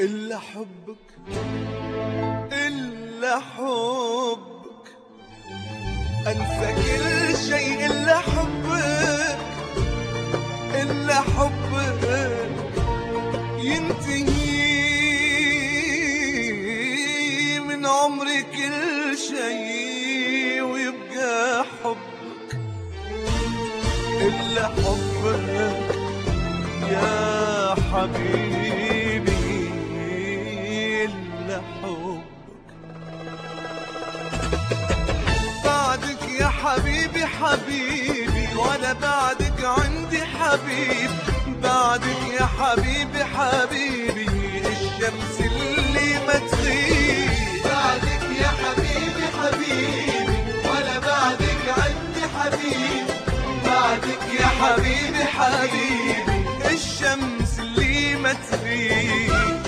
إلا حبك إلا حبك أنسى كل شيء إلا حبك إلا حبك ينتهي من عمري كل شيء ويبقى حبك إلا حبك يا حبيبي إلا حبك بعدك يا حبيبي حبيبي وأنا بعدك عندي حبيب بعدك يا حبيبي حبيبي الشمس اللي ما تغيب بعدك يا حبيبي حبيبي وانا بعدك عندي حبيب بعدك يا حبيبي حبيبي الشمس اللي ما تغيب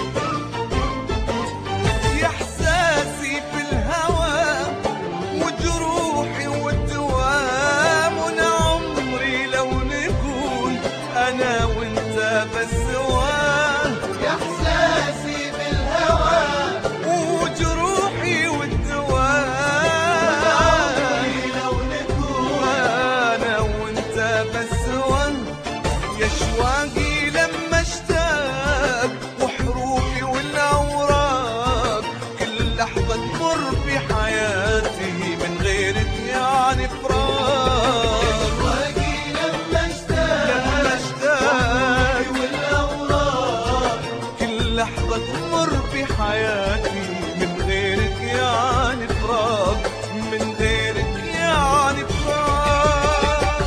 يا احساسي في الهوى وجروحي والدوام وانا عمري لو نكون انا وانت بس سوا يا احساسي بالهوى وجروحي والدوام عمري لو نكون وانا وانت بس سوا يا شواقي لما اشتاق وحروفي والاوراق كل لحظه تمر في حياتي من غيرك يعني فراق واجي لما اشتاق لما اشتاق والاوراق كل لحظة تمر في حياتي من غيرك يعني فراق من غيرك يعني فراق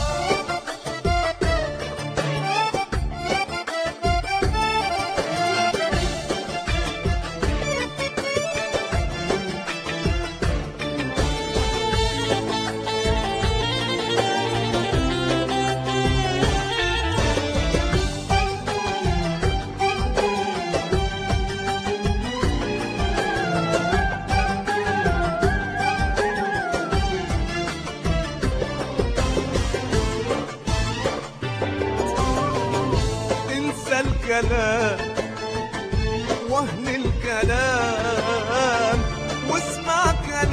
انسى الكلام وهن الكلام واسمع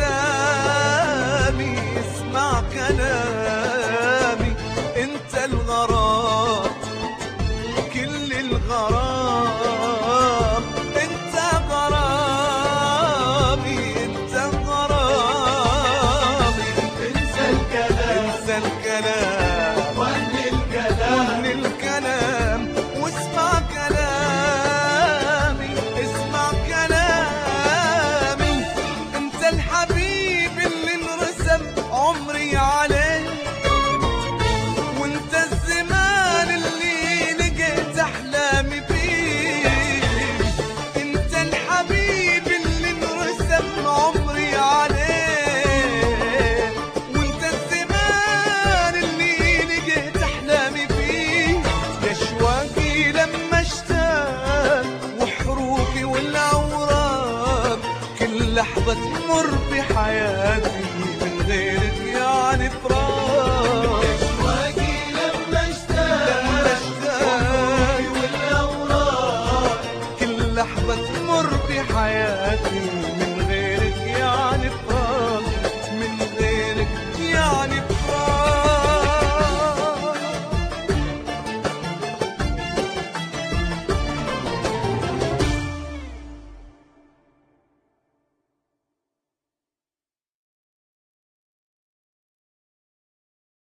كلامي اسمع كلامي انت الغرام كل الغرام انت غرامي انت غرامي انسى الكلام انسى الكلام وهن الكلام وهن الكلام واسمع كلامي اسمع كلامي انت الحبيب اللي انرسم عمري عليه وانت الزمان اللي لقيت احلامي فيه انت الحبيب اللي انرسم عمري عليه وانت الزمان اللي لقيت احلامي فيه يا شواقي لما اشتاق وحروفي والاوراق كل لحظه تمر